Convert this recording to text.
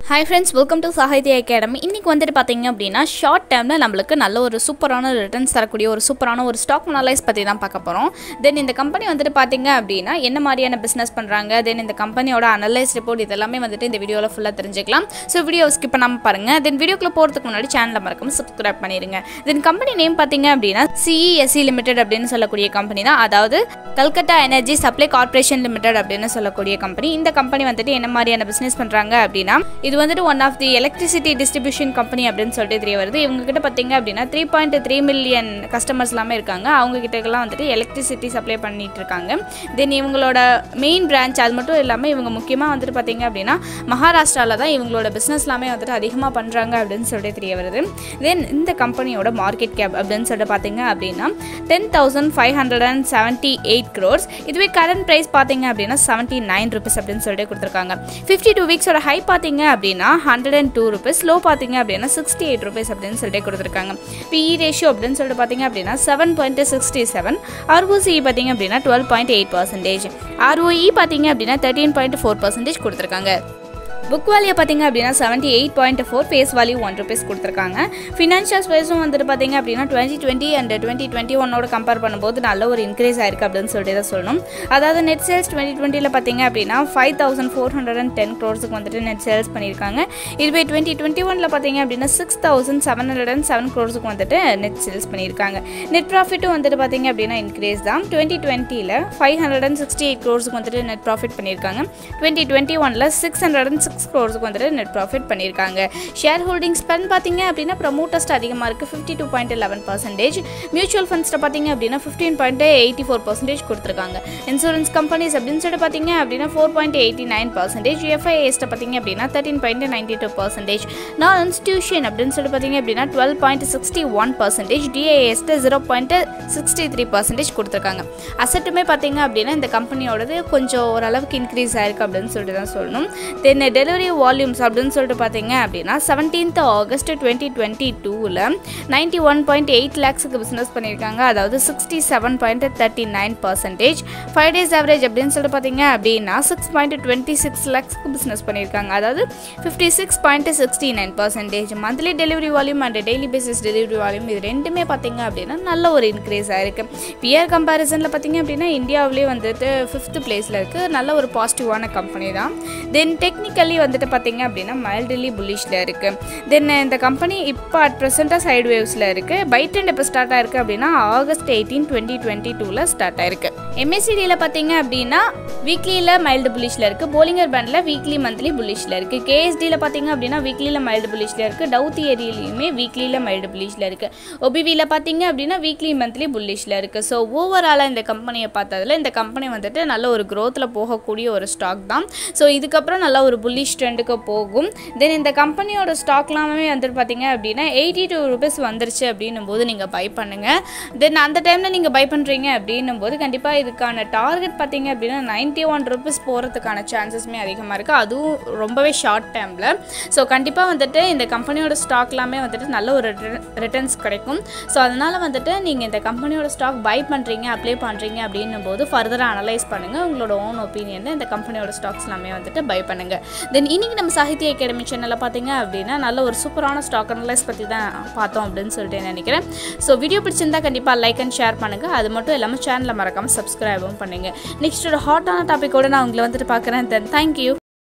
hi friends welcome to Sahitya academy இன்றைக்கி வந்துட்டு பார்த்தீங்க அப்படின்னா ஷார்ட் டைமில் நம்மளுக்கு நல்ல ஒரு சூப்பரான ரிட்டர்ன்ஸ் தரக்கூடிய ஒரு சூப்பரான ஒரு ஸ்டாக் அனலைஸ் பற்றி தான் பார்க்க போகிறோம் தென் இந்த கம்பெனி வந்துட்டு பார்த்தீங்க அப்படின்னா என்ன மாதிரியான பிஸ்னஸ் பண்ணுறாங்க தென் இந்த கம்பெனியோட அனலைஸ் ரிப்போர்ட் இதெல்லாமே வந்துட்டு இந்த வீடியோவில் ஃபுல்லாக தெரிஞ்சுக்கலாம் ஸோ வீடியோ ஸ்கிப் பண்ணாமல் பாருங்கள் தென் வீடியோக்குள்ளே போகிறதுக்கு முன்னாடி சேனலை மறக்காம சப்ஸ்கிரைப் பண்ணிடுங்க தென் கம்பெனி நேம் பார்த்தீங்க அப்படின்னா சிஇஎஸ்சி லிமிடெட் அப்படின்னு சொல்லக்கூடிய கம்பெனி தான் அதாவது Calcutta energy supply corporation limited அப்படின்னு சொல்லக்கூடிய கம்பெனி இந்த கம்பெனி வந்துட்டு என்ன மாதிரியான பிஸ்னஸ் பண்ணுறாங்க அப்படின்னா இது வந்துட்டு one of the electricity distribution company அப்படின்னு சொல்லிட்டு தெரிய வருது இவங்க கிட்ட பார்த்தீங்க அப்படின்னா three point three million customers எல்லாமே இருக்காங்க அவங்க கிட்டக்கெல்லாம் வந்துட்டு எலக்ட்ரிசிட்டி சப்ளை பண்ணிட்டு இருக்காங்க தென் இவங்களோட மெயின் பிரான்ச் அது மட்டும் இல்லாமல் இவங்க முக்கியமாக வந்துட்டு பார்த்தீங்க அப்படின்னா மகாராஷ்டிராவில் தான் இவங்களோட பிஸ்னஸ் எல்லாமே வந்துட்டு அதிகமாக பண்ணுறாங்க அப்படின்னு சொல்லிட்டு தெரிய வருது தென் இந்த கம்பெனியோட மார்க்கெட் கேப் அப்படின்னு சொல்லிட்டு பார்த்தீங்க அப்படின்னா ten thousand five hundred and seventy eight crores இதுவே கரண்ட் ப்ரைஸ் பார்த்தீங்க அப்படின்னா செவன்ட்டி நைன் ருபீஸ் அப்படின்னு சொல்லிட்டு கொடுத்துருக்காங்க ஃபிஃப்டி டூ வீக்ஸோட ஹை பார்த்தீங்க அப்படின்னா hundred and two rupees low பார்த்தீங்க அப்படின்னா சிக்ஸ்டி எயிட் ருபீஸ் அப்படின்னு சொல்லிட்டு கொடுத்துருக்காங்க பிஇ ரேஷியோ அப்படின்னு சொல்லிட்டு பார்த்தீங்க அப்படின்னா seven point sixty seven ROC பார்த்தீங்க அப்படின்னா twelve point eight percentage ROE பார்த்தீங்க அப்படின்னா தேர்ட்டீன் பாயிண்ட் ஃபோர் பர்சன்டேஜ் கொடுத்துருக்காங்க புக் வேல்யூ பார்த்தீங்க அப்படின்னா seventy eight point four face value one rupees கொடுத்துருக்காங்க ஃபினான்ஷியல் ஸ்பேஸும் வந்துட்டு பார்த்தீங்க அப்படின்னா twenty twenty and twenty twenty ஒன்னோட கம்பேர் பண்ணும்போது நல்ல ஒரு இன்க்ரீஸ் ஆயிருக்கு அப்படின்னு சொல்லிட்டு தான் சொல்லணும் அதாவது நெட் சேல்ஸ் டுவெண்ட்டி டுவெண்ட்டியில் பார்த்தீங்க அப்படின்னா five thousand four hundred and ten க்ரோர்ஸுக்கு வந்துட்டு நெட் சேல்ஸ் பண்ணியிருக்காங்க இதுவே டுவெண்ட்டி டுவெண்ட்டி ஒனில் பார்த்தீங்க அப்படின்னா six thousand seven hundred and seven க்ரோர்ஸுக்கு வந்துட்டு நெட் சேல்ஸ் பண்ணியிருக்காங்க நெட் ப்ராஃபிட்டும் வந்துட்டு பார்த்தீங்க அப்படின்னா இன்க்ரீஸ் தான் டுவெண்ட்டி டுவெண்ட்டியில் five hundred and sixty eight க்ரோர்ஸுக்கு வந்துட்டு நெட் ப்ராஃபிட் பண்ணியிருக்காங்க டுவெண்ட்டி டுவெண்ட்டி ஒனில் சிக்ஸ் ஹண்ட்ரட் அண்ட் சிக்ஸ் க்ரோர்ஸுக்கு வந்துட்டு நெட் ப்ராஃபிட் பண்ணியிருக்காங்க ஷேர் ஹோல்டிங் ஸ்பெண்ட் பார்த்தீங்க அப்படின்னா ப்ரமோட்டஸ்ட் அதிகமாக இருக்குது fifty two point eleven percentage mutual ஃபண்ட்ஸில் பார்த்தீங்க அப்படின்னா fifteen point eighty four percentage கொடுத்துருக்காங்க இன்சூரன்ஸ் கம்பெனிஸ் அப்படின்னு சொல்லிட்டு பார்த்தீங்க அப்படின்னா four point eighty nine percentage எஃப்ஐஎஸ்ட்டை பார்த்தீங்க அப்படின்னா thirteen point ninety two percentage non institution அப்படின்னு சொல்லிட்டு பார்த்தீங்க அப்படின்னா twelve point sixty one percentage டிஐஎஸ்ட்டு zero point sixty three percentage கொடுத்துருக்காங்க அசட்டுமே பார்த்தீங்க அப்படின்னா இந்த கம்பெனியோடது கொஞ்சம் ஓரளவுக்கு இன்க்ரீஸ் ஆயிருக்கு அப்படின்னு சொல்லிட்டு தான் சொல்லணும் தென் டெலிவரி வால்யூம்ஸ் அப்படின்னு சொல்லிட்டு பார்த்தீங்க அப்படின்னா செவன்டீன்த் ஆகஸ்ட் டுவெண்ட்டி டுவெண்ட்டி டூவில் நைன்ட்டி ஒன் பாயிண்ட் எயிட் லேக்ஸுக்கு பிஸ்னஸ் பண்ணியிருக்காங்க அதாவது sixty seven point thirty nine percentage five days average அப்படின்னு சொல்லிட்டு பார்த்தீங்க அப்படின்னா சிக்ஸ் பாயிண்ட் டுவெண்ட்டி சிக்ஸ் லேக்ஸ்க்கு பிஸ்னஸ் பண்ணியிருக்காங்க அதாவது fifty six point sixty nine percentage monthly delivery volume and daily basis delivery volume இது ரெண்டுமே பார்த்தீங்க அப்படின்னா நல்ல ஒரு இன்க்ரீஸ் ஆயிருக்கு பியர் கம்பேரிசனில் பார்த்தீங்க அப்படின்னா இந்தியாவிலே வந்துட்டு ஃபிஃப்த் பிளேஸில் இருக்குது நல்ல ஒரு பாசிட்டிவான கம்பெனி தான் தென் டெக்னிக்கலி வந்துட்டு பார்த்தீங்க அப்படின்னா மைல்டுலி புல்லிஷில் இருக்குது தென் இந்த கம்பெனி இப்போ அட் ப்ரெசென்ட்டாக சைடு வேவ்ஸில் இருக்குது பை ட்ரெண்ட் எப்போ ஸ்டார்ட் ஆயிருக்கு அப்படின்னா ஆகஸ்ட் எயிட்டீன் டுவெண்ட்டி டுவெண்ட்டி டூவில் ஸ்டார்ட் ஆயிருக்கு எம்எஸ்சிடியில் பார்த்தீங்க அப்படின்னா வீக்லியில் மைல்டு புல்லிஷில் இருக்குது போலிங்கர் பேண்டில் வீக்லி மந்த்லி புல்லிஷில் இருக்குது கேஎஸ்டியில் பார்த்தீங்க அப்படின்னா வீக்லியில் மைல்டு புல்லிஷில் இருக்குது டவு தியரியிலையுமே வீக்லியில் மைல்டு புல்லிஷில் இருக்குது ஒபிவியில் பார்த்தீங்க அப்படின்னா வீக்லி மந்த்லி புல்லிஷில் இருக்குது ஸோ ஓவராலாக இந்த கம்பெனியை பார்த்ததில் இந்த கம்பெனி வந்துட்டு நல்ல ஒரு க்ரோத்தில் போகக்கூடிய ஒரு ஸ்டாக் தான் ஸோ இதுக்கப்புறம் நல்ல ஒரு புல்லிஷ் ட்ரெண்டுக்கு போகும் தென் இந்த கம்பெனியோட ஸ்டாக்லாமே வந்துட்டு பார்த்தீங்க அப்படின்னா எயிட்டி டூ ருபீஸ் வந்துருச்சு அப்படின்னும் போது நீங்கள் பை பண்ணுங்கள் தென் அந்த டைமில் நீங்கள் பை பண்ணுறீங்க அப்படின்னும் போது கண்டிப்பாக இதுக்கான டார்கெட் பார்த்தீங்க அப்படின்னா நைன்ட்டி ஒன் ருபீஸ் போகிறதுக்கான சான்சஸ்மே அதிகமாக இருக்குது அதுவும் ரொம்பவே ஷார்ட் டைமில் ஸோ கண்டிப்பாக வந்துட்டு இந்த கம்பெனியோட ஸ்டாக்லாமே வந்துட்டு நல்ல ஒரு ரிட்டர்ன்ஸ் கிடைக்கும் ஸோ அதனால் வந்துட்டு நீங்கள் இந்த கம்பெனியோட ஸ்டாக் பை பண்ணுறீங்க அப்ளை பண்ணுறீங்க அப்படின்னும் போது ஃபர்தராக அனலைஸ் பண்ணுங்கள் உங்களோட ஓன் ஒப்பீனியனில் இந்த கம்பெனியோட ஸ்டாக்ஸ் எல்லாமே வந்துட்டு பை பண்ணுங்கள் தென் இன்றைக்கி நம்ம சாகித்ய அகாடமி சேனலில் பார்த்தீங்க அப்படின்னா நல்ல ஒரு சூப்பரான ஸ்டாக் அனலைஸ் பற்றி தான் பார்த்தோம் அப்படின்னு சொல்லிட்டு நினைக்கிறேன் ஸோ வீடியோ பிடிச்சிருந்தா கண்டிப்பாக லைக் அண்ட் ஷேர் பண்ணுங்கள் அது மட்டும் இல்லாமல் சேனலை மறக்காமல் சப்ஸ்கிரைபும் பண்ணுங்கள் நெக்ஸ்ட் ஒரு ஹாட்டான டாப்பிக்கோடு நான் உங்களை வந்துட்டு பார்க்குறேன் தென் தேங்க்யூ